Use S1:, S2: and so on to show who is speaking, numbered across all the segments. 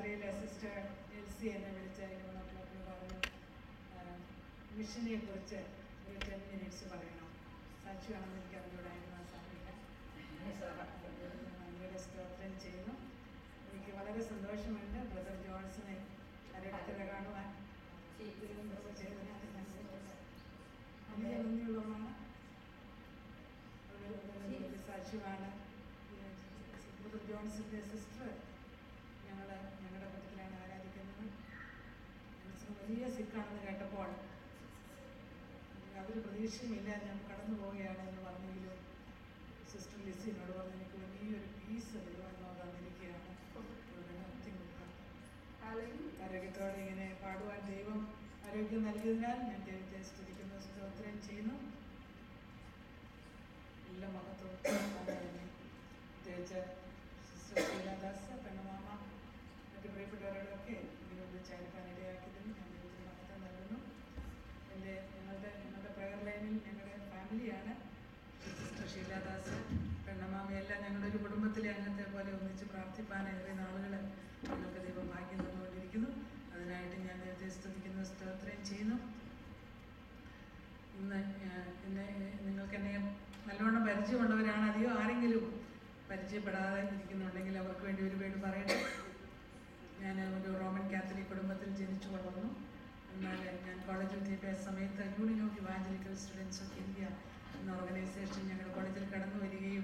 S1: രാവിലെ sister LC എന്നെ വിളിച്ച് യുവനോക്ലബ്ബിൽ പറഞ്ഞു മിഷനെ കുറിച്ച് ഒരു ടെൻ മിനിറ്റ്സ് പറയണം സാക്ഷിയാണെന്ന് എനിക്ക് അറിഞ്ഞൂടായിരുന്നു ആ സമയത്ത് നന്ദിയുടെ സ്തോത്രം ചെയ്യുന്നു എനിക്ക് വളരെ സന്തോഷമുണ്ട് ബ്രദർ ജോൺസനെ അരടത്തിൽ കാണുവാൻ ദൈവം ചെയ്തതിനകത്ത് നന്ദിയുണ്ട്. അതിന് നന്ദിയുള്ളതാണ് ഒരു ഒരു സാക്ഷ്യമാണ് ബ്രദർ ജോൺസിൻ്റെ സിസ്റ്റർ ഞങ്ങൾ ഞങ്ങളുടെ കൂട്ടത്തിലാണ് ആരാധിക്കുന്നത് മനസ്സിന് വലിയ സിക്കാണെന്ന് കേട്ടപ്പോൾ യാതൊരു പ്രതീക്ഷയുമില്ല ഞാൻ കടന്നു പോവുകയാണ് എന്ന് പറഞ്ഞെങ്കിലും സിസ്റ്റർ ലിസി എന്നോട് പറഞ്ഞു എനിക്ക് വലിയൊരു പീസ് ദൈവം തന്നിരിക്കുകയാണ് ആരോഗ്യത്തോടെ ഇങ്ങനെ പാടുവാൻ ദൈവം ആരോഗ്യം നൽകിയതിനാൽ ഞാൻ ദൈവത്തെ സ്തുതിക്കുന്നു സ്തോത്രം ചെയ്യുന്നു എല്ലാ മഹത്വം ആരാധന. പ്രത്യേകിച്ച് സിസ്റ്റർ ശീലാദാസ് പെണ്ണമാമ മറ്റു പ്രിയപ്പെട്ടവരോടൊക്കെ ഇതിനെ വിളിച്ചയക്കാൻ ഇടയാക്കിയതിന് ഞാൻ ദൈവത്തിന് മഹത്വം നൽകുന്നു എൻ്റെ ഞങ്ങളുടെ ഞങ്ങളുടെ പ്രയർ ലൈനിൽ ഞങ്ങളുടെ ഫാമിലിയാണ് സിസ്റ്റർ ശീലാദാസ് പെണ്ണമാമയെല്ലാം ഞങ്ങളുടെ ഒരു കുടുംബത്തിലെ അംഗത്തെ പോലെ ഒന്നിച്ച് പ്രാർത്ഥിപ്പാൻ ഏറെ നാളുകൾ ഞങ്ങൾക്ക് ദൈവം ഭാഗ്യം തന്നുകൊണ്ടിരിക്കുന്നു അതിനായിട്ട് ഞാൻ ദൈവത്തെ സ്തുതിക്കുന്നു സ്തോത്രം ചെയ്യുന്നു ഇന്ന് ഞാൻ എന്നെ നിങ്ങൾക്ക് എന്നെ നല്ലവണ്ണം പരിചയമുള്ളവരാണ് അധികം ആരെങ്കിലും പരിചയപ്പെടാതെ ഇരിക്കുന്നുണ്ടെങ്കിൽ അവർക്ക് വേണ്ടി ഒരു പേര് പറയട്ടെ ഞാൻ ഒരു റോമൻ കാത്തലിക് കുടുംബത്തിൽ ജനിച്ചു വളർന്നു എന്നാൽ ഞാൻ കോളേജ് വിദ്യാഭ്യാസ സമയത്ത് union of evangelical students of India എന്ന ഓർഗനൈസേഷൻ ഞങ്ങളുടെ കോളേജിൽ കടന്നു വരികയും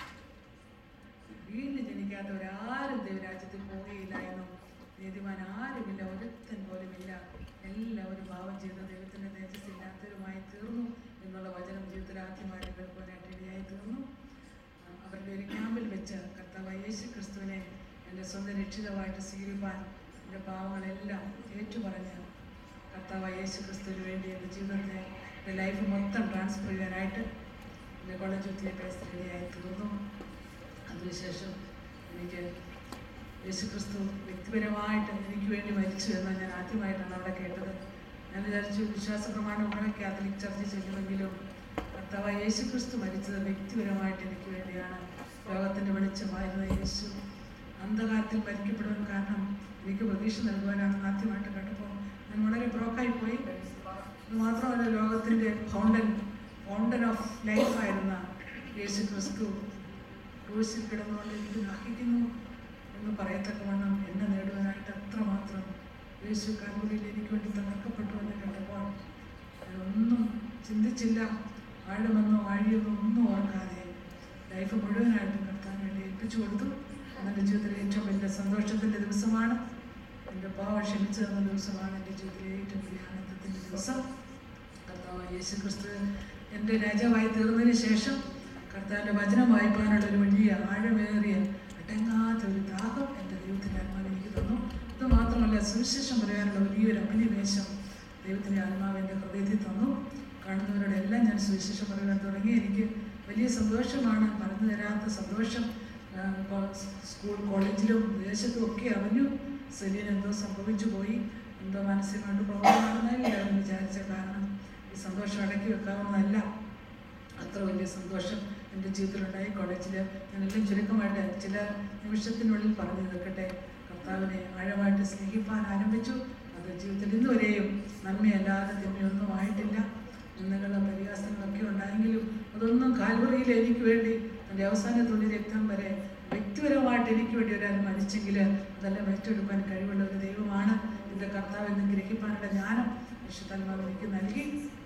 S1: വീണ്ടും ജനിക്കാത്തവരാരും ദൈവരാജ്യത്തിൽ പോവുകയില്ല എന്നും നീതിമാൻ ആരുമില്ല ഒരുത്തൻ പോലുമില്ല എല്ലാവരും ഭാവം ചെയ്ത ദൈവത്തിൻ്റെ തേജസ്സില്ലാത്തവരുമായി തീർന്നു എന്നുള്ള വചനം ജീവിതത്തിൽ ആദ്യമായിട്ട് കേൾക്കുവാനായിട്ട് ഇടയായി തീർന്നു ആ, അവരുടെ ഒരു ക്യാമ്പിൽ വെച്ച് കർത്താവ് യേശു ക്രിസ്തുവിനെ എൻ്റെ സ്വന്തം രക്ഷിതമായിട്ട് സ്വീകരിപ്പാൻ എൻ്റെ പാവങ്ങളെല്ലാം ഏറ്റുപറഞ്ഞ് കർത്താവ് യേശു ക്രിസ്തുവിന് വേണ്ടി എൻ്റെ ജീവിതത്തെ എൻ്റെ ലൈഫ് മൊത്തം ട്രാൻസ്ഫർ ചെയ്യാനായിട്ട് എൻ്റെ കോളേജ് വിദ്യാഭ്യാസത്തിൽ ഇടയായി തീർന്നു അതിനുശേഷം എനിക്ക് യേശുക്രിസ്തു വ്യക്തിപരമായിട്ട് എനിക്ക് വേണ്ടി മരിച്ചു എന്ന് ഞാൻ ആദ്യമായിട്ടാണ് അവിടെ കേട്ടത് ഞാൻ വിചാരിച്ചു വിശ്വാസ പ്രമാണമാണ് കാത്തലിക് ചർച്ച ചെല്ലുമെങ്കിലും കർത്താവ് യേശുക്രിസ്തു മരിച്ചത് വ്യക്തിപരമായിട്ട് എനിക്ക് വേണ്ടിയാണ് ലോകത്തിൻ്റെ വെളിച്ചമായിരുന്ന യേശു അന്ധകാരത്തിൽ മരിക്കപ്പെടുവാൻ കാരണം എനിക്ക് പ്രതീക്ഷ നൽകുവാനാണ് ആദ്യമായിട്ട് കേട്ടപ്പോൾ ഞാൻ വളരെ ബ്രോക്കായി പോയി ഇത് മാത്രമല്ല ലോകത്തിൻ്റെ ഫൗണ്ടൻ ഫൗണ്ടൻ ഓഫ് ലൈഫായിരുന്ന യേശു ക്രിസ്തു ക്രൂശിൽ കിടന്നുകൊണ്ട് എനിക്ക് ദാഹിക്കുന്നു എന്ന് പറയത്തക്കവണ്ണം എന്നെ നേടുവാനായിട്ട് അത്രമാത്രം യേശു കാൽവരിയിൽ എനിക്ക് വേണ്ടി തകർക്കപ്പെട്ടു എന്ന് കേട്ടപ്പോൾ ഞാനൊന്നും ചിന്തിച്ചില്ല ആഴമെന്നോ ആഴിയെന്നോ ഒന്നും ഓർക്കാതെ ലൈഫ് മുഴുവനായിട്ടും കർത്താൻ വേണ്ടി ഏൽപ്പിച്ചു കൊടുത്തു എൻ്റെ ജീവിതത്തിലെ ഏറ്റവും വലിയ സന്തോഷത്തിൻ്റെ ദിവസമാണ് എൻ്റെ പാവ ക്ഷമിച്ചു തന്ന ദിവസമാണ് എൻ്റെ ജീവിതത്തിലെ ഏറ്റവും വലിയ ആനന്ദത്തിൻ്റെ ദിവസം കർത്താവ് യേശു ക്രിസ്തു എൻ്റെ രാജാവായി തീർന്നതിന് ശേഷം കർത്താവിൻ്റെ വചനം വായിപ്പാനുള്ള ഒരു വലിയ ആഴമേറിയ അടങ്ങാത്ത ഒരു ദാഹം എൻ്റെ ദൈവത്തിൻ്റെ ആത്മാവ് എനിക്ക് തന്നു ഇത് മാത്രമല്ല സുവിശേഷം പറയാനുള്ള വലിയൊരു അഭിനിവേശം ദൈവത്തിൻ്റെ ആത്മാവ് എൻ്റെ ഹൃദയത്തിൽ തന്നു കാണുന്നവരോടെല്ലാം ഞാൻ സുവിശേഷം പറയാൻ തുടങ്ങി എനിക്ക് വലിയ സന്തോഷമാണ് പറഞ്ഞു തരാത്ത സന്തോഷം ആ, കോ- സ്കൂൾ കോളേജിലും വിദേശത്തും ഒക്കെ അറിഞ്ഞു സെലീൻ എന്തോ സംഭവിച്ചു പോയി എന്തോ മാനസികമായിട്ട് പ്രോബ്ലമാണെന്നല്ല അവൻ വിചാരിച്ച കാരണം ഈ സന്തോഷം അടക്കി വെക്കാവുന്നതല്ല അത്ര വലിയ സന്തോഷം എൻ്റെ ജീവിതത്തിലുണ്ടായി കോളേജിൽ ഞാനെല്ലാം ചുരുക്കമായിട്ട് ചില നിമിഷത്തിനുള്ളിൽ പറഞ്ഞു നിൽക്കട്ടെ കർത്താവിനെ ആഴമായിട്ട് സ്നേഹിപ്പാൻ ആരംഭിച്ചു അത് ജീവിതത്തിൽ ഇന്ന് വരെയും നന്മയല്ലാതെ തിന്മയൊന്നും ആയിട്ടില്ല നിന്ദകളും പരിഹാസങ്ങളൊക്കെ ഉണ്ടായെങ്കിലും അതൊന്നും കാൽവറിയിൽ എനിക്ക് വേണ്ടി എൻ്റെ അവസാന തുണി രക്തം വരെ വ്യക്തിപരമായിട്ട് എനിക്ക് വേണ്ടി ഒരാൾ മരിച്ചെങ്കിൽ അതെല്ലാം ഏറ്റെടുക്കാൻ കഴിവുള്ള ഒരു ദൈവമാണ് എൻ്റെ കർത്താവ് എന്ന് ഗ്രഹിപ്പാനുള്ള ജ്ഞാനം വിശുദ്ധാത്മാവ് എനിക്ക് നൽകി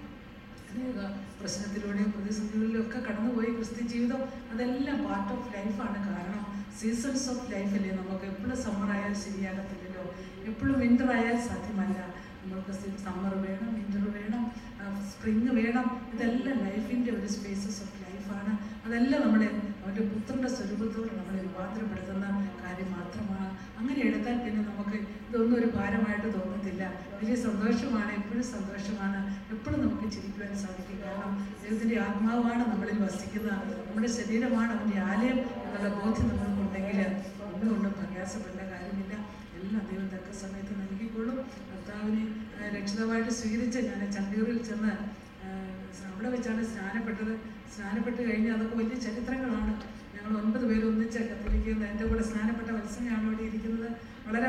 S1: അനേക പ്രശ്നത്തിലൂടെയും പ്രതിസന്ധികളിലും ഒക്കെ കടന്നുപോയി ക്രിസ്ത്യൻ ജീവിതം അതെല്ലാം പാർട്ട് ഓഫ് ലൈഫാണ് കാരണം സീസൺസ് ഓഫ് ലൈഫല്ലേ നമുക്ക് എപ്പോഴും സമ്മർ ആയാൽ ശരിയാകത്തില്ലല്ലോ എപ്പോഴും വിൻ്റർ ആയാൽ സാധ്യമല്ല നമുക്ക് സമ്മർ വേണം വിൻ്റർ വേണം സ്പ്രിങ് വേണം ഇതെല്ലാം ലൈഫിൻ്റെ ഒരു സ്പേസസ് ഓഫ് ലൈഫാണ് അതെല്ലാം നമ്മളെ അവൻ്റെ പുത്രൻ്റെ സ്വരൂപത്തോട് നമ്മളെ രൂപാന്തരപ്പെടുത്തുന്ന കാര്യം മാത്രമാണ് അങ്ങനെ എടുത്താൽ പിന്നെ നമുക്ക് ഇതൊന്നും ഒരു ഭാരമായിട്ട് തോന്നത്തില്ല വലിയ സന്തോഷമാണ് എപ്പോഴും സന്തോഷമാണ് എപ്പോഴും നമുക്ക് ചിരിക്കുവാൻ സാധിക്കും കാരണം ദൈവത്തിൻ്റെ ആത്മാവാണ് നമ്മളിൽ വസിക്കുന്ന നമ്മുടെ ശരീരമാണ് അവൻ്റെ ആലയം എന്നുള്ള ബോധ്യം നമ്മൾക്കുണ്ടെങ്കിൽ ഒന്നുകൊണ്ടും പ്രയാസപ്പെടേണ്ട കാര്യമില്ല എല്ലാം ദൈവം തക്ക സമയത്ത് നൽകിക്കൊള്ളും കർത്താവിനെ ആ, രക്ഷിതമായിട്ട് സ്വീകരിച്ച് ഞാൻ ചണ്ടീറിൽ ചെന്ന് ആ, അവിടെ വെച്ചാണ് സ്നാനപ്പെട്ടത് സ്നാനപ്പെട്ട് കഴിഞ്ഞ് അതൊക്കെ വലിയ ചരിത്രങ്ങളാണ് ഞങ്ങൾ ഒൻപത് പേര് ഒന്നിച്ച് കത്തോലിക്കുന്ന എൻ്റെ കൂടെ സ്നാനപ്പെട്ട വത്സനയാണ് ഇവിടെ ഇരിക്കുന്നത് വളരെ വിലപിടിപ്പ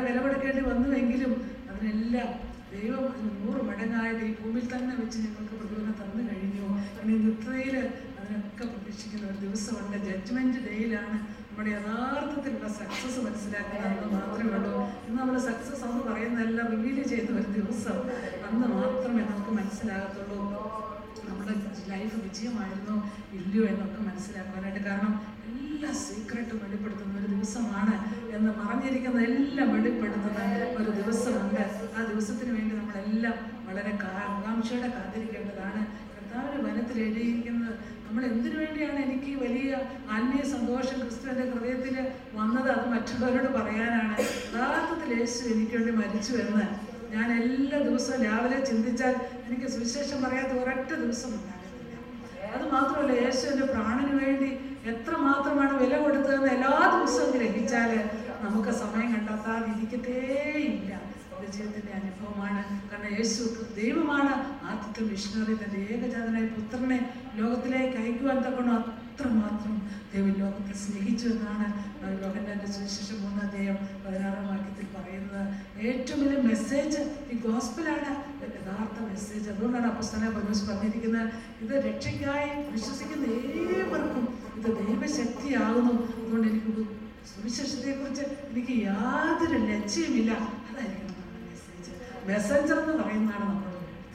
S1: കൊടുക്കേണ്ടി വന്നുവെങ്കിലും അതിനെല്ലാം ദൈവം അതിന് നൂറ് മടങ്ങായിട്ട് ഈ ഭൂമിയിൽ തന്നെ വെച്ച് ഞങ്ങൾക്ക് പ്രതിഫലം തന്നു കഴിഞ്ഞു ഇനി നിത്രയിൽ അതിനൊക്കെ പ്രതീക്ഷിക്കുന്ന ഒരു ദിവസമുണ്ട് ജഡ്ജ്മെന്റ് ഡേയിലാണ് നമ്മുടെ യഥാർത്ഥത്തിലുള്ള സക്സസ് മനസ്സിലാക്കുന്നത് അന്ന് മാത്രമേ ഉള്ളൂ ഇന്ന് നമ്മൾ സക്സസ് എന്ന് പറയുന്നതെല്ലാം റിവീൽ ചെയ്ത ഒരു ദിവസം അന്ന് മാത്രമേ നമുക്ക് മനസ്സിലാകത്തുള്ളൂ നമ്മുടെ ലൈഫ് വിജയമായിരുന്നോ ഇല്ലയോ എന്നൊക്കെ മനസ്സിലാക്കാനായിട്ട് കാരണം എല്ലാ സീക്രട്ടും വെളിപ്പെടുത്തുന്ന ഒരു ദിവസമാണ് എന്ന് മറഞ്ഞിരിക്കുന്ന എല്ലാം വെളിപ്പെടുത്തുന്ന ഒരു ദിവസമുണ്ട് ആ ദിവസത്തിന് വേണ്ടി നമ്മളെല്ലാം വളരെ ആകാംക്ഷയോടെ കാത്തിരിക്കേണ്ടതാണ് കർത്താവിന് വനത്തിൽ എഴുതിയിരിക്കുന്നത് നമ്മൾ എന്തിനു വേണ്ടിയാണ് എനിക്ക് ഈ വലിയ ആത്മീയ സന്തോഷം ക്രിസ്തു എൻ്റെ ഹൃദയത്തിൽ വന്നത് അത് മറ്റുള്ളവരോട് പറയാനാണ് യഥാർത്ഥത്തിൽ യേശു എനിക്ക് വേണ്ടി മരിച്ചു എന്ന് ഞാൻ എല്ലാ ദിവസവും രാവിലെ ചിന്തിച്ചാൽ എനിക്ക് സുവിശേഷം പറയാത്ത ഒരൊറ്റ ദിവസം ഉണ്ടാകത്തില്ല അത് മാത്രമല്ല യേശുവിൻ്റെ പ്രാണന് വേണ്ടി എത്ര മാത്രമാണ് വില കൊടുത്തതെന്ന് എല്ലാ ദിവസവും ഗ്രഹിച്ചാൽ നമുക്ക് സമയം കണ്ടെത്താതെ ഇരിക്കത്തേയില്ല ഇത് ജീവിതത്തിന്റെ അനുഭവമാണ് കാരണം യേശു ദൈവമാണ് ആദ്യത്തെ മിഷണറി തന്റെ ഏകജാതനായ പുത്രനെ ലോകത്തിലേക്ക് അയക്കുവാൻ തക്കണം അത്രമാത്രം ദൈവം ലോകത്തെ സ്നേഹിച്ചു എന്നാണ് യോഹന്നാന്റെ സുവിശേഷം മൂന്ന് അദ്ദേഹം പതിനാറാം വാക്യത്തിൽ പറയുന്നത് ഏറ്റവും വലിയ മെസ്സേജ് ഈ ഗോസ്പലാണ് യഥാർത്ഥ മെസ്സേജ് അതുകൊണ്ടാണ് അപ്പസ്തല പൗലോസ് പറഞ്ഞിരിക്കുന്നത് ഇത് രക്ഷയ്ക്കായി വിശ്വസിക്കുന്ന ഏവർക്കും ഇത് ദൈവശക്തിയാകുന്നു അതുകൊണ്ട് എനിക്ക് സുവിശേഷത്തെക്കുറിച്ച് എനിക്ക് യാതൊരു ലക്ഷ്യമില്ല അതായിരിക്കണം നമ്മുടെ മെസ്സേജ് മെസ്സഞ്ചർ എന്ന് പറയുന്നതാണ് നമ്മുടെ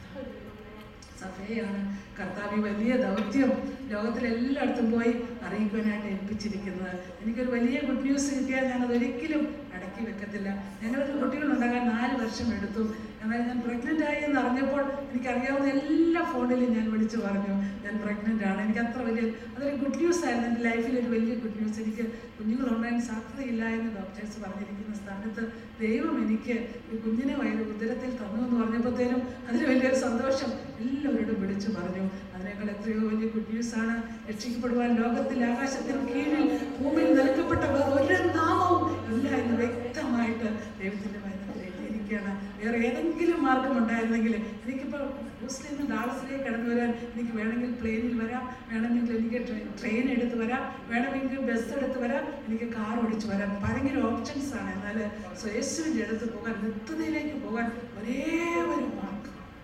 S1: സഭയാണ് കർത്താവ് ഈ വലിയ ദൗത്യം ലോകത്തിലെല്ലായിടത്തും പോയി അറിയിക്കാനായിട്ട് ഏൽപ്പിച്ചിരിക്കുന്നത് എനിക്കൊരു വലിയ ഗുഡ് ന്യൂസ് കിട്ടിയാൽ ഞാനത് ഒരിക്കലും അടക്കി വെക്കത്തില്ല ഞങ്ങൾക്ക് കുട്ടികളുണ്ടാകാൻ നാല് വർഷം എടുത്തു എന്നാൽ ഞാൻ പ്രഗ്നൻ്റ് ആയി എന്ന് അറിഞ്ഞപ്പോൾ എനിക്കറിയാവുന്ന എല്ലാ ഫോണിലും ഞാൻ വിളിച്ചു പറഞ്ഞു ഞാൻ പ്രഗ്നൻ്റ് ആണ് എനിക്ക് അത്ര വലിയ അതൊരു ഗുഡ് ന്യൂസ് ആയിരുന്നു എൻ്റെ ലൈഫിൽ ഒരു വലിയ ഗുഡ് ന്യൂസ് എനിക്ക് കുഞ്ഞുങ്ങളുണ്ടാകാൻ സാധ്യതയില്ല എന്ന് ഡോക്ടേഴ്സ് പറഞ്ഞിരിക്കുന്ന സ്ഥാനത്ത് ദൈവം എനിക്ക് ഈ കുഞ്ഞിനെ വയറ് ഉദരത്തിൽ തന്നു എന്ന് പറഞ്ഞപ്പോഴത്തേനും അതിന് വലിയൊരു സന്തോഷം എല്ലാവരോടും വിളിച്ചു പറഞ്ഞു അതിനേക്കാൾ എത്രയോ വലിയ ഗുഡ് ന്യൂസ് ആണ് രക്ഷിക്കപ്പെടുവാൻ ലോകത്തിൽ ആകാശത്തിന് കീഴിൽ ഭൂമിയിൽ നൽകപ്പെട്ട വേറെ ഒരു നാമവും ഇല്ല എന്ന് വ്യക്തമായിട്ട് ദൈവത്തിന്റെ വചനത്തിൽ എഴുതിയിരിക്കുകയാണ് വേറെ ഏതെങ്കിലും മാർഗം ഉണ്ടായിരുന്നെങ്കിൽ എനിക്കിപ്പോൾ ഹൂസ്റ്റലിൽ നിന്ന് ഡാളസിലേക്ക് കടന്നു വരാൻ എനിക്ക് വേണമെങ്കിൽ പ്ലെയിനിൽ വരാം വേണമെങ്കിൽ എനിക്ക് ട്രെയിൻ ട്രെയിൻ എടുത്ത് വരാം വേണമെങ്കിൽ ബസ് എടുത്ത് വരാം എനിക്ക് കാർ ഓടിച്ച് വരാം ഭയങ്കര ഓപ്ഷൻസ് ആണ് എന്നാൽ യേശുവിൻ്റെ അടുത്ത് പോകാൻ നിത്യതയിലേക്ക് പോകാൻ ഒരേ ഒരു മാർഗം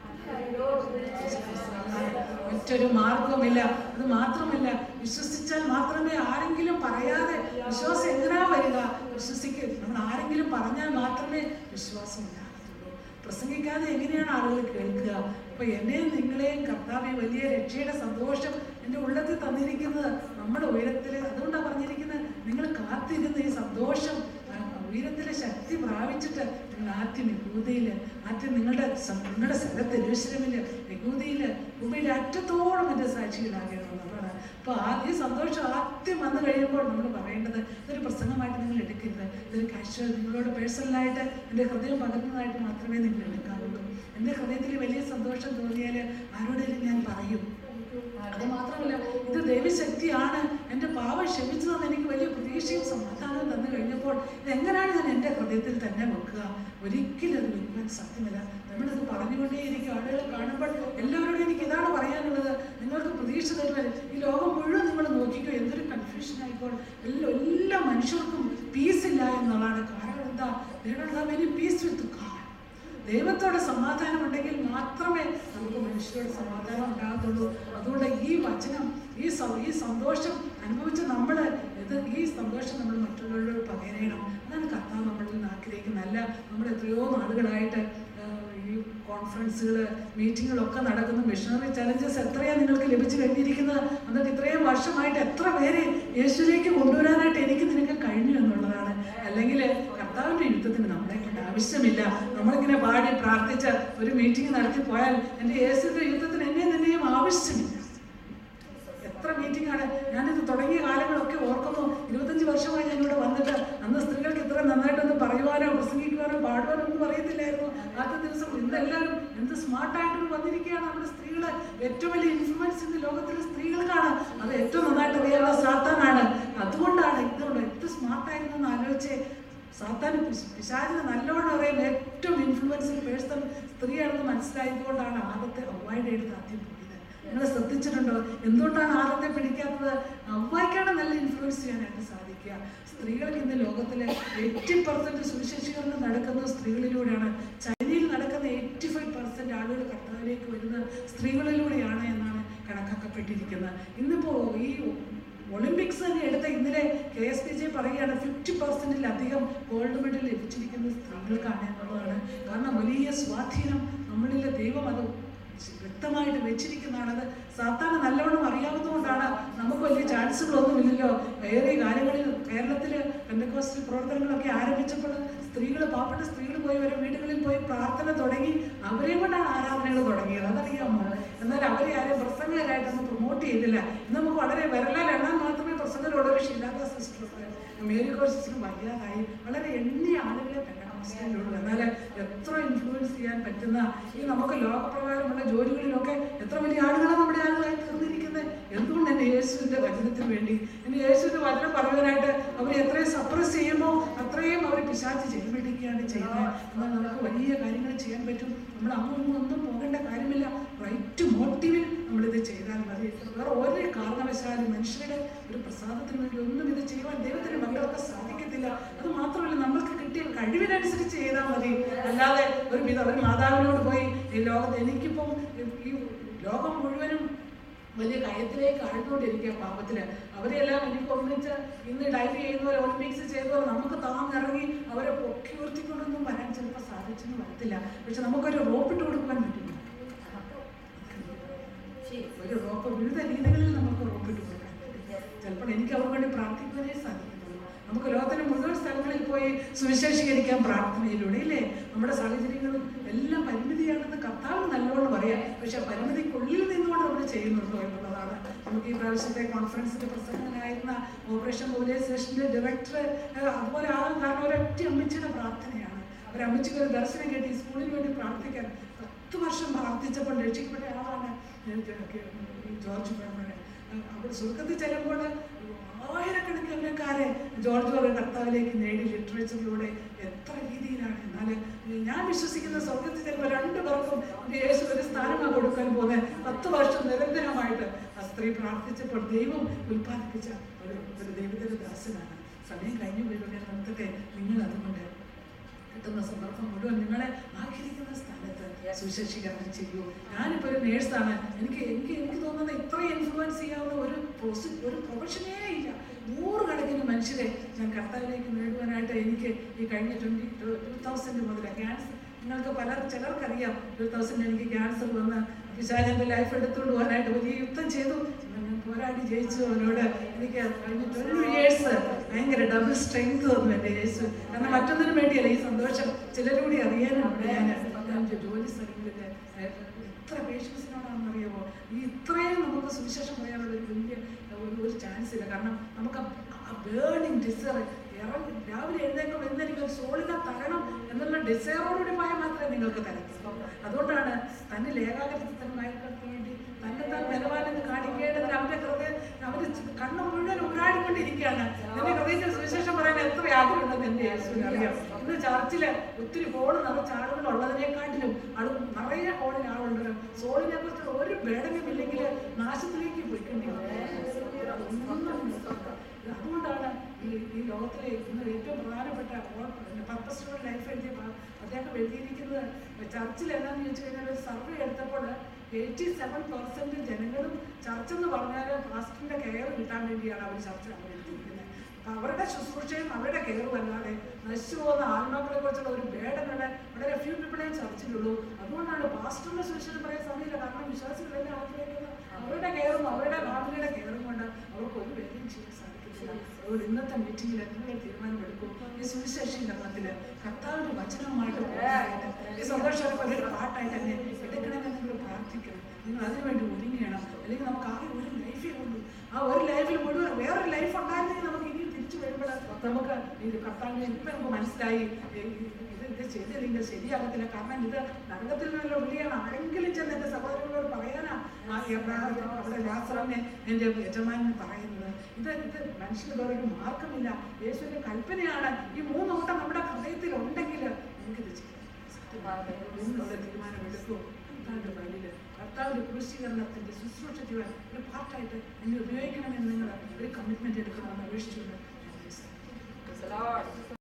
S1: മറ്റൊരു മാർഗവുമില്ല അത് മാത്രമല്ല വിശ്വസിച്ചാൽ മാത്രമേ ആരെങ്കിലും പറയാതെ വിശ്വാസം എങ്ങനാ വരിക വിശ്വസിക്കുക നമ്മൾ ആരെങ്കിലും പറഞ്ഞാൽ മാത്രമേ വിശ്വാസം ഉണ്ടാകത്തുള്ളൂ പ്രസംഗിക്കാതെ എങ്ങനെയാണ് ആളുകൾ കേൾക്കുക അപ്പൊ എന്നെയും നിങ്ങളെയും കർത്താവ് ഈ വലിയ രക്ഷയുടെ സന്തോഷം എൻ്റെ ഉള്ളത്തിൽ തന്നിരിക്കുന്നത് നമ്മുടെ ഉയരത്തിൽ അതുകൊണ്ടാണ് പറഞ്ഞിരിക്കുന്നത് നിങ്ങൾ കാത്തിരുന്ന ഈ സന്തോഷം ആ ഉയരത്തിലെ ശക്തി പ്രാപിച്ചിട്ട് നിങ്ങൾ ആദ്യം യഹൂദയിൽ ആദ്യം നിങ്ങളുടെ സ- നിങ്ങളുടെ സ്ഥലത്ത് എരുശ്രമില് യഹൂദയില് ഭൂമിയിലെ അറ്റത്തോളം എൻ്റെ സാക്ഷികളാകണം എന്നുള്ളതാണ് അപ്പോൾ ആദ്യ സന്തോഷം ആദ്യം വന്നു കഴിയുമ്പോൾ നമ്മൾ പറയേണ്ടത് ഇതൊരു പ്രസംഗമായിട്ട് നിങ്ങൾ എടുക്കരുത് ഇതൊരു കാഷ്വൽ നിങ്ങളോട് പേഴ്സണലായിട്ട് എൻ്റെ ഹൃദയം പകർന്നതായിട്ട് മാത്രമേ നിങ്ങൾ എടുക്കാവുള്ളൂ എൻ്റെ ഹൃദയത്തിൽ വലിയ സന്തോഷം തോന്നിയാൽ ആരോടെങ്കിലും ഞാൻ പറയും അത് മാത്രമല്ല ഇത് ദൈവശക്തിയാണ് എൻ്റെ പാവം ക്ഷമിച്ചതെന്ന് എനിക്ക് വലിയ പ്രതീക്ഷയും സമാധാനവും തന്നു കഴിഞ്ഞപ്പോൾ ഇതെങ്ങനെയാണ് ഞാൻ എൻ്റെ ഹൃദയത്തിൽ തന്നെ വെക്കുക ഒരിക്കലും അത് വെക്കുവാൻ സാധ്യമല്ല നമ്മളിത് പറഞ്ഞുകൊണ്ടേയിരിക്കും ആളുകളെ കാണുമ്പോൾ എല്ലാവരോടും എനിക്ക് ഇതാണ് പറയാനുള്ളത് നിങ്ങൾക്ക് പ്രതീക്ഷ തരുവാൻ ഈ ലോകം മുഴുവൻ നിങ്ങൾ നോക്കിക്കോ എന്തൊരു കൺഫ്യൂഷൻ ആയിപ്പോൾ എല്ലാ എല്ലാ മനുഷ്യർക്കും പീസ് ഇല്ല എന്നുള്ളതാണ് കാരണം എന്താ വെരി പീസ് വിത്ത് ഗാഡ് ദൈവത്തോടെ സമാധാനം ഉണ്ടെങ്കിൽ മാത്രമേ നമുക്ക് മനുഷ്യരോട് സമാധാനം ഉണ്ടാകത്തുള്ളൂ അതുകൊണ്ട് ഈ വചനം ഈ സ- ഈ സന്തോഷം അനുഭവിച്ച നമ്മൾ ഇത് ഈ സന്തോഷം നമ്മൾ മറ്റുള്ളവരോട് പകരണം അതാണ് കർത്താവ് നമ്മളിൽ നിന്ന് ആഗ്രഹിക്കുന്നത് അല്ല നമ്മൾ എത്രയോ നാളുകളായിട്ട് ആ, ഈ കോൺഫറൻസുകൾ മീറ്റിങ്ങുകളൊക്കെ നടക്കുന്ന മിഷണറി ചലഞ്ചസ് എത്രയാണ് നിങ്ങൾക്ക് ലഭിച്ചു കഴിഞ്ഞിരിക്കുന്നത് എന്നിട്ട് ഇത്രയും വർഷമായിട്ട് എത്ര പേരെ യേശുവിലേക്ക് കൊണ്ടുവരാനായിട്ട് എനിക്ക് നിനക്ക് കഴിഞ്ഞു എന്നുള്ളതാണ് അല്ലെങ്കിൽ കർത്താവിൻ്റെ യുദ്ധത്തിന് നമ്മളെ കൊണ്ട് ആവശ്യമില്ല നമ്മളിങ്ങനെ പാടി പ്രാർത്ഥിച്ച് ഒരു മീറ്റിംഗ് നടത്തി പോയാൽ എൻ്റെ യേശുവിൻ്റെ യുദ്ധത്തിന് എന്നെ തന്നെയും ആവശ്യമില്ല എത്ര മീറ്റിംഗ് ആണ് ഞാനിത് തുടങ്ങിയ കാലങ്ങളൊക്കെ ഓർക്കുന്നു ഇരുപത്തഞ്ച് വർഷമായി ഞാൻ ഇവിടെ വന്നിട്ട് അന്ന് സ്ത്രീകൾക്ക് ഇത്ര നന്നായിട്ടൊന്ന് പറയുവാനോ പ്രസംഗിക്കുവാനോ പാടുവാനോ ഒന്നും അറിയത്തില്ലായിരുന്നു ആദ്യ ദിവസം ഇന്ന് എല്ലാവരും എന്ത് സ്മാർട്ടായിട്ട് വന്നിരിക്കുകയാണ് നമ്മുടെ സ്ത്രീകള് ഏറ്റവും വലിയ ഇൻഫ്ലുവൻസ് ഇന്ന് ലോകത്തിലെ സ്ത്രീകൾക്കാണ് അത് ഏറ്റവും നന്നായിട്ട് അറിയാനുള്ള സാത്താനാണ് അതുകൊണ്ടാണ് ഇതുകൊണ്ട് ഏറ്റവും സ്മാർട്ടായിരുന്നു എന്ന് ആലോചിച്ച് സാത്താൻ പിശ്- പിശാചിന് നല്ലോണം അറിയാൻ ഏറ്റവും ഇൻഫ്ലുവൻസിങ് പേഴ്സൺ സ്ത്രീയാണെന്ന് മനസ്സിലായതുകൊണ്ടാണ് ആദ്യത്തെ അവ്വായുടെ അടുത്ത് ആദ്യം പോയത് നിങ്ങൾ ശ്രദ്ധിച്ചിട്ടുണ്ടോ എന്തുകൊണ്ടാണ് ആദ്യത്തെ പിടിക്കാത്തത് അവ്വായിക്കാണ് നല്ല ഇൻഫ്ലുവൻസ് ചെയ്യാനായിട്ട് സാധിക്കുക സ്ത്രീകൾക്ക് ഇന്ന് ലോകത്തിലെ എയ്റ്റി പെർസെന്റ് സുവിശേഷീകരണം നടക്കുന്നത് നടക്കുന്നത് സ്ത്രീകളിലൂടെയാണ് ചൈനയിൽ നടക്കുന്ന എയ്റ്റി ഫൈവ് പെർസെൻറ്റ് ആളുകൾ കർത്താവിലേക്ക് വരുന്നത് സ്ത്രീകളിലൂടെയാണ് എന്നാണ് കണക്കാക്കപ്പെട്ടിരിക്കുന്നത് ഇന്നിപ്പോൾ ഈ ഒളിമ്പിക്സ് തന്നെ എടുത്ത ഇന്നലെ കെ എസ് പി ജെ പറയുകയാണ് ഫിഫ്റ്റി പെർസെൻറ്റിലധികം ഗോൾഡ് മെഡൽ ലഭിച്ചിരിക്കുന്നത് സ്ത്രീകൾക്കാണ് എന്നുള്ളതാണ് കാരണം വലിയ സ്വാധീനം നമ്മളിലെ ദൈവം അത് വ്യക്തമായിട്ട് വെച്ചിരിക്കുന്നതാണ് അത് സാത്താന് നല്ലവണ്ണം അറിയാവുന്നതുകൊണ്ടാണ് നമുക്ക് വലിയ ചാൻസുകളൊന്നുമില്ലല്ലോ വേറെ കാര്യങ്ങളിൽ കേരളത്തിൽ പെന്തക്കോസ്റ്റൽ പ്രവർത്തനങ്ങളൊക്കെ ആരംഭിച്ചപ്പോൾ സ്ത്രീകൾ പാവപ്പെട്ട സ്ത്രീകൾ പോയി അവരെ വീടുകളിൽ പോയി പ്രാർത്ഥന തുടങ്ങി അവരെ കൊണ്ടാണ് ആരാധനകൾ തുടങ്ങിയത് അതറിയാമോ എന്നാൽ അവരെ ആരും പ്രസംഗകരായിട്ടൊന്നും പ്രൊമോട്ട് ചെയ്തില്ല ഇന്ന് നമുക്ക് വളരെ വിരലാൽ എണ്ണാൻ മാത്രമേ പ്രസംഗരുള്ളൂ പക്ഷേ ഇല്ലാത്ത സിസ്റ്റർ മേരി കോഴ്സിന് വയ്യാതായി വളരെ എണ്ണിയ ആളുകളെ പെണ്ണുള്ളൂ എന്നാൽ എത്ര ഇൻഫ്ലുവൻസ് ചെയ്യാൻ പറ്റുന്ന ഈ നമുക്ക് ലോകപ്രകാരമുള്ള ജോലികളിലൊക്കെ എത്ര വലിയ ആളുകളാണ് നമ്മുടെ ആളുകളായി തീർന്നിരിക്കുന്നത് എന്തുകൊണ്ട് എൻ്റെ യേശുവിൻ്റെ വചനത്തിന് വേണ്ടി എൻ്റെ യേശുവിൻ്റെ വചനം പറയാനായിട്ട് അവർ എത്രയും സപ്രസ് ചെയ്യുമോ അത്രയും അവർ പിശാച്ച് ചെലവഴിക്കുകയാണ് ചെയ്യുന്നത് എന്നാൽ നമുക്ക് വലിയ കാര്യങ്ങൾ ചെയ്യാൻ പറ്റും നമ്മൾ അങ്ങൊന്നും ഒന്നും പോകേണ്ട കാര്യമില്ല റൈറ്റ് മോട്ടീവിൽ നമ്മളിത് ചെയ്താൽ മതി വേറെ ഒരു കാരണവശാലും മനുഷ്യരുടെ ഒരു പ്രസാദത്തിന് വേണ്ടി ഒന്നും ഇത് ചെയ്യുവാൻ ദൈവത്തിന് മക്കൾക്ക് സാധിക്കത്തില്ല അത് മാത്രമല്ല നമ്മൾക്ക് കിട്ടിയ കഴിവിനനുസരിച്ച് ചെയ്താൽ മതി അല്ലാതെ ഒരു വിധ ഒരു മാതാവിനോട് പോയി ഈ ലോകത്ത് എനിക്കിപ്പം ഈ ലോകം മുഴുവനും വലിയ കയത്തിലേക്ക് ആഴ്ന്നുകൊണ്ടിരിക്കുക പാപത്തില് അവരെല്ലാം എനിക്ക് ഒന്നിച്ച് ഇന്ന് ഡൈവ് ചെയ്യുന്നവരെ ഒളിമ്പിക്സ് ചെയ്തവരെ നമുക്ക് താങ്ങിറങ്ങി അവരെ പൊക്കി ഉയർത്തിക്കൊണ്ടൊന്നും വരാൻ ചിലപ്പോൾ സാധിച്ചെന്ന് വരത്തില്ല പക്ഷെ നമുക്കൊരു റോപ്പിട്ട് കൊടുക്കാൻ പറ്റും ഒരു റോപ്പ് വിവിധ രീതികളിൽ നമുക്ക് റോപ്പിട്ട് കൊടുക്കാൻ പറ്റും ചിലപ്പോൾ എനിക്ക് അവർക്ക് വേണ്ടി പ്രാർത്ഥിക്കുവാനേ സാധിക്കുന്നുള്ളൂ നമുക്ക് ലോകത്തിന് മുഴുവൻ സ്ഥലങ്ങളിൽ പോയി സുവിശേഷീകരിക്കാൻ പ്രാർത്ഥനയിലൂടെ ഇല്ലേ നമ്മുടെ സാഹചര്യങ്ങളും എല്ലാം പരിമിതിയാണെന്ന് കർത്താവ് നല്ലോണം പറയാം പക്ഷെ ആ പരിമിതിക്കുള്ളിൽ നിന്നുകൊണ്ട് നമ്മൾ ചെയ്യുന്നുണ്ടോ എന്നുള്ളതാണ് നമുക്ക് ഈ പ്രാവശ്യത്തെ കോൺഫറൻസിന്റെ പ്രസംഗനായിരുന്ന ഓപ്പറേഷൻ മോബിലൈസേഷന്റെ ഡയറക്ടർ അതുപോലെ ആകാൻ കാരണം ഒരൊറ്റ അമ്മച്ചിയുടെ പ്രാർത്ഥനയാണ് ഒരു അമ്മച്ചിക്ക് ഒരു ദർശനം കേട്ടി ഈ സ്കൂളിന് വേണ്ടി പ്രാർത്ഥിക്കാൻ പത്ത് വർഷം പ്രാർത്ഥിച്ചപ്പോൾ രക്ഷിക്കപ്പെട്ട ആളാണ് ഈ ജോർജ് ബ്രഹ്മണൻ അവിടെ സ്വർഗത്തിൽ ചെല്ലുമ്പോൾ ആയിരക്കണക്കിനക്കാരെ ജോർജ് ഒരു കർത്താവിലേക്ക് നേടി ലിറ്ററേച്ചറിലൂടെ എത്ര രീതിയിലാണ് എന്നാൽ ഞാൻ വിശ്വസിക്കുന്ന സ്വർഗത്തിൽ ചെല്ലുമ്പോൾ രണ്ടു പേർക്കും യേശു ഒരു സ്ഥാനമാണ് കൊടുക്കാൻ പോകുന്നത് പത്ത് വർഷം നിരന്തരമായിട്ട് ആ സ്ത്രീ പ്രാർത്ഥിച്ചപ്പോൾ ദൈവം ഉൽപ്പാദിപ്പിച്ച ഒരു ഒരു ദൈവത്തിന്റെ ദാസനാണ് സമയം കഴിഞ്ഞു പോയിക്കൊണ്ട് ഞാൻ നിർത്തട്ടെ നിങ്ങൾ അതുകൊണ്ട് കിട്ടുന്ന സന്ദർഭം മുഴുവൻ നിങ്ങളെ ആഗ്രഹിക്കുന്ന സ്ഥാനത്ത് സുശേഷീകരണം ചെയ്യൂ ഞാനിപ്പോൾ ഒരു നേഴ്സാണ് എനിക്ക് എനിക്ക് എനിക്ക് തോന്നുന്നത് ഇത്രയും ഇൻഫ്ലുവൻസ് ചെയ്യാവുന്ന ഒരു പ്രൊസി ഒരു പ്രൊഫഷനേ ഇല്ല നൂറുകണക്കിന് മനുഷ്യരെ ഞാൻ കർത്താവിലേക്ക് നേടുവാനായിട്ട് എനിക്ക് ഈ കഴിഞ്ഞ ട്വൻറ്റി ടു തൗസൻഡ് മുതൽ ക്യാൻസർ നിങ്ങൾക്ക് പലർ ചിലർക്കറിയാം ടു തൗസൻഡ് എനിക്ക് ക്യാൻസർ വന്ന് പിശാചൻ്റെ ലൈഫ് എടുത്തുകൊണ്ട് പോകാനായിട്ട് വലിയ യുദ്ധം ചെയ്തു ഞാൻ പോരാടി ജയിച്ചു അവനോട് എനിക്ക് കഴിഞ്ഞ ട്വൽവ് ഇയേഴ്സ് ഭയങ്കര ഡബിൾ സ്ട്രെങ്ത് തന്നു എൻ്റെ യേശു കാരണം മറ്റൊന്നിനും വേണ്ടിയല്ല ഈ സന്തോഷം ചിലരൂടി അറിയാനാണ് ഞാൻ ഞാൻ ജോലി സ്ഥലങ്ങളിൽ എത്ര പേഷ്യൻസിനോടാണെന്ന് അറിയാമോ ഈ ഇത്രയും നമുക്ക് സുവിശേഷം പറയാനുള്ള ഒരു വലിയ ഒരു ഒരു ചാൻസ് ഇല്ല കാരണം നമുക്ക് ആ ബേണിങ് ഡിസയർ ഇറങ്ങി രാവിലെ എഴുന്നേക്കുമ്പോൾ ഇന്ന് എനിക്ക് സോളിനെ തരണം എന്നുള്ള ഡിസയറോടുകൂടി പോയാൽ മാത്രമേ നിങ്ങൾക്ക് തരത്തുള്ളൂ അതുകൊണ്ടാണ് തന്നെ ലേഖാകൃത്യത്തിനു വേണ്ടി തന്നെ താൻ ബലവാനെന്ന് കാണിക്കേണ്ടതിന് അവന്റെ ഹൃദയം അവര് കണ്ണ് മുഴുവൻ ഉള്ളാടിക്കൊണ്ടിരിക്കുകയാണ് നിന്റെ ഹൃദയത്തിൽ സുവിശേഷം പറയാൻ എത്ര ആഗ്രഹമുണ്ടെന്ന് എന്റെ യേശുവിന് അറിയാം ഇന്ന് ചർച്ചില് ഒത്തിരി ഹോള് നിറച്ച ആളുകൾ ഉള്ളതിനെക്കാട്ടിലും അത് നിറയെ ഹോളിൽ ആളുണ്ട് സോളിനെ കുറിച്ച് ഒരു ബേഡനും ഇല്ലെങ്കിൽ നാശത്തിലേക്ക് പോയിക്കൊണ്ടേ അതുകൊണ്ടാണ് ഈ ഈ ലോകത്തിലെ ഇന്ന് ഏറ്റവും പ്രധാനപ്പെട്ട പർപ്പസ് ലൈഫ് എഴുതിയ പ- അദ്ദേഹം എഴുതിയിരിക്കുന്നത് ചർച്ചിൽ എന്താണെന്ന് ചോദിച്ചു കഴിഞ്ഞാൽ ഒരു സർവേ എടുത്തപ്പോൾ എയ്റ്റി സെവൻ പെർസെന്റ് ജനങ്ങളും ചർച്ച് എന്ന് പറഞ്ഞാൽ പാസ്റ്ററിന്റെ കെയർ കിട്ടാൻ വേണ്ടിയാണ് അവർ ചർച്ച അവർ എടുത്തിരിക്കുന്നത് അപ്പൊ അവരുടെ ശുശ്രൂഷയും അവരുടെ കെയറും അല്ലാതെ നശിച്ചു പോകുന്ന ആത്മാക്കളെ കുറിച്ചുള്ള ഒരു ഭേദങ്ങളെ വളരെ ഫ്യൂ പീപ്പിളെ ചർച്ചിലുള്ളൂ അതുകൊണ്ടാണ് പാസ്റ്ററിന്റെ സുരക്ഷിതം പറയാൻ സമയമില്ല കാരണം വിശ്വാസികളെല്ലാം ആഗ്രഹിക്കുന്നത് അവരുടെ കെയറും അവരുടെ ഫാമിലിയുടെ കെയറും കൊണ്ട് അവർക്ക് ഒരു വേദനയും ചെയ്യാൻ സാധിക്കത്തില്ല അതുകൊണ്ട് ഇന്നത്തെ മീറ്റിംഗിൽ നിങ്ങൾ തീരുമാനമെടുക്കും ഈ സുവിശേഷീകരണത്തിൽ കർത്താവിന്റെ വചനവുമായിട്ട് പോകാനായിട്ട് ഈ സന്തോഷം ഒരു പാട്ടായിട്ട് തന്നെ എടുക്കണമെന്ന് നിങ്ങൾ പ്രാർത്ഥിക്കണം നിങ്ങൾ അതിനുവേണ്ടി ഒരുങ്ങിയണം അല്ലെങ്കിൽ നമുക്ക് ആകെ ഒരു ലൈഫേ ഉള്ളൂ ആ ഒരു ലൈഫിൽ മുഴുവൻ വേറൊരു ലൈഫ് ഉണ്ടായിരുന്നെങ്കിൽ നമുക്ക് ഇനിയും തിരിച്ചു വരുമ്പോൾ നമുക്ക് ഇത് കർത്താവിനെ ഇപ്പം നമുക്ക് മനസ്സിലായി ഏ, ഇത് ഇത് ചെയ്തില്ലെങ്കിൽ ശരിയാകത്തില്ല കാരണം ഇത് നരകത്തിൽ നിന്നുള്ള വിളിയാണ് ആരെങ്കിലും ചെന്ന് എൻ്റെ സഹോദരങ്ങളോട് പറയാനാ ആ എബ്രാഹിം അവിടെ ലാസറിനെ എൻ്റെ യജമാനൻ പറയുന്നത് ഇത് ഇത് മനുഷ്യന് വേറെ ഒരു മാർഗമില്ല യേശുവിന്റെ കൽപ്പനയാണ് ഈ മൂന്ന് കൂട്ടം നമ്മുടെ ഹൃദയത്തിൽ ഉണ്ടെങ്കിൽ നമുക്കിത് ചെയ്യാം എന്നുള്ള തീരുമാനമെടുക്കൂ കർത്താവിന്റെ വഴിയിൽ കർത്താവിന്റെ ക്രൂശീകരണത്തിന്റെ ശുശ്രൂഷ ചെയ്യാൻ ഒരു പാർട്ടായിട്ട് എന്നെ ഉപയോഗിക്കണമെന്ന് നിങ്ങൾ ഒരു കമ്മിറ്റ്മെന്റ് എടുക്കണമെന്ന് അപേക്ഷിച്ചുകൊണ്ട് ഞാൻ അവസാനിപ്പിക്കുന്നു.